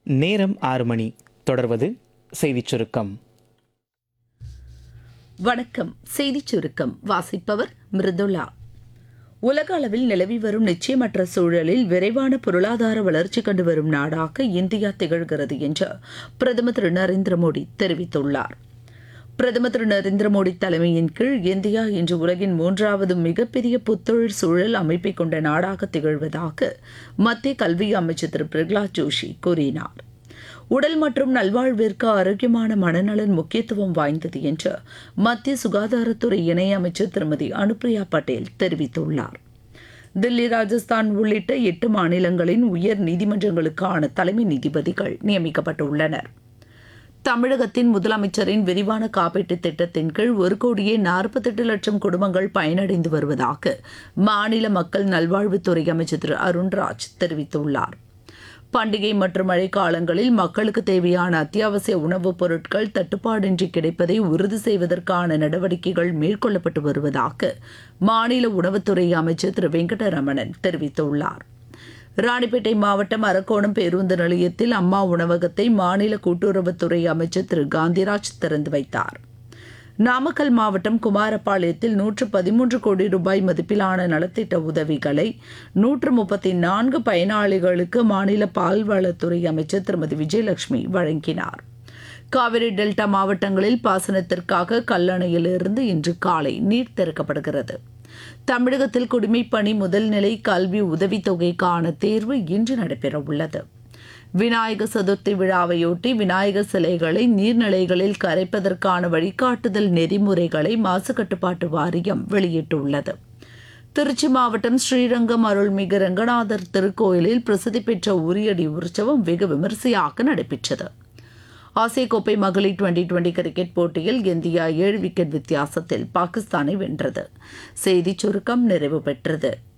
நேரம் ஆறு மணி தொடர்வது செய்திச் சுருக்கம் வணக்கம் செய்திச் சுருக்கம் வாசிப்பவர் மிருதுளா உலக அளவில் நிலவி வரும் நிச்சயமற்ற சூழலில் விரைவான பொருளாதார வளர்ச்சி கண்டு வரும் நாடாக இந்தியா திகழ்கிறது என்று பிரதமர் திரு நரேந்திர மோடி தெரிவித்துள்ளார் பிரதமர் திரு நரேந்திர மோடி தலைமையின் கீழ் இந்தியா இன்று உலகின் மூன்றாவது மிகப்பெரிய புத்தொழில் சூழல் அமைப்பை கொண்ட நாடாக திகழ்வதாக மத்திய கல்வி அமைச்சர் திரு பிரகலாத் ஜோஷி கூறினார் உடல் மற்றும் நல்வாழ்விற்கு ஆரோக்கியமான மனநலன் முக்கியத்துவம் வாய்ந்தது என்று மத்திய சுகாதாரத்துறை இணையமைச்சர் திருமதி அனுப்ரியா பட்டேல் தெரிவித்துள்ளார் தில்லி ராஜஸ்தான் உள்ளிட்ட எட்டு மாநிலங்களின் உயர் நீதிமன்றங்களுக்கான தலைமை நீதிபதிகள் நியமிக்கப்பட்டுள்ளனர் தமிழகத்தின் முதலமைச்சரின் விரிவான காப்பீட்டுத் திட்டத்தின் கீழ் ஒரு கோடியே நாற்பத்தெட்டு லட்சம் குடும்பங்கள் பயனடைந்து வருவதாக மாநில மக்கள் நல்வாழ்வுத்துறை அமைச்சர் திரு அருண்ராஜ் தெரிவித்துள்ளார் பண்டிகை மற்றும் மழைக்காலங்களில் மக்களுக்கு தேவையான அத்தியாவசிய உணவுப் பொருட்கள் தட்டுப்பாடின்றி கிடைப்பதை உறுதி செய்வதற்கான நடவடிக்கைகள் மேற்கொள்ளப்பட்டு வருவதாக மாநில உணவுத்துறை அமைச்சர் திரு வெங்கடரமணன் தெரிவித்துள்ளார் ராணிப்பேட்டை மாவட்டம் அரக்கோணம் பேருந்து நிலையத்தில் அம்மா உணவகத்தை மாநில கூட்டுறவுத்துறை அமைச்சர் திரு காந்திராஜ் திறந்து வைத்தார் நாமக்கல் மாவட்டம் குமாரபாளையத்தில் நூற்று பதிமூன்று கோடி ரூபாய் மதிப்பிலான நலத்திட்ட உதவிகளை நூற்று முப்பத்தி நான்கு பயனாளிகளுக்கு மாநில பால்வளத்துறை அமைச்சர் திருமதி விஜயலட்சுமி வழங்கினார் காவிரி டெல்டா மாவட்டங்களில் பாசனத்திற்காக கல்லணையிலிருந்து இன்று காலை நீர் திறக்கப்படுகிறது தமிழகத்தில் குடிமைப்பணி முதல்நிலை கல்வி உதவித்தொகைக்கான தேர்வு இன்று நடைபெறவுள்ளது விநாயகர் சதுர்த்தி விழாவையொட்டி விநாயகர் சிலைகளை நீர்நிலைகளில் கரைப்பதற்கான வழிகாட்டுதல் நெறிமுறைகளை மாசு கட்டுப்பாட்டு வாரியம் வெளியிட்டுள்ளது திருச்சி மாவட்டம் ஸ்ரீரங்கம் அருள்மிகு ரங்கநாதர் திருக்கோயிலில் பிரசித்தி பெற்ற உரியடி உற்சவம் வெகு விமரிசையாக நடைபெற்றது ஆசிய கோப்பை மகளிர் டுவெண்டி டுவெண்டி கிரிக்கெட் போட்டியில் இந்தியா ஏழு விக்கெட் வித்தியாசத்தில் பாகிஸ்தானை வென்றது செய்திச் சுருக்கம் நிறைவு பெற்றது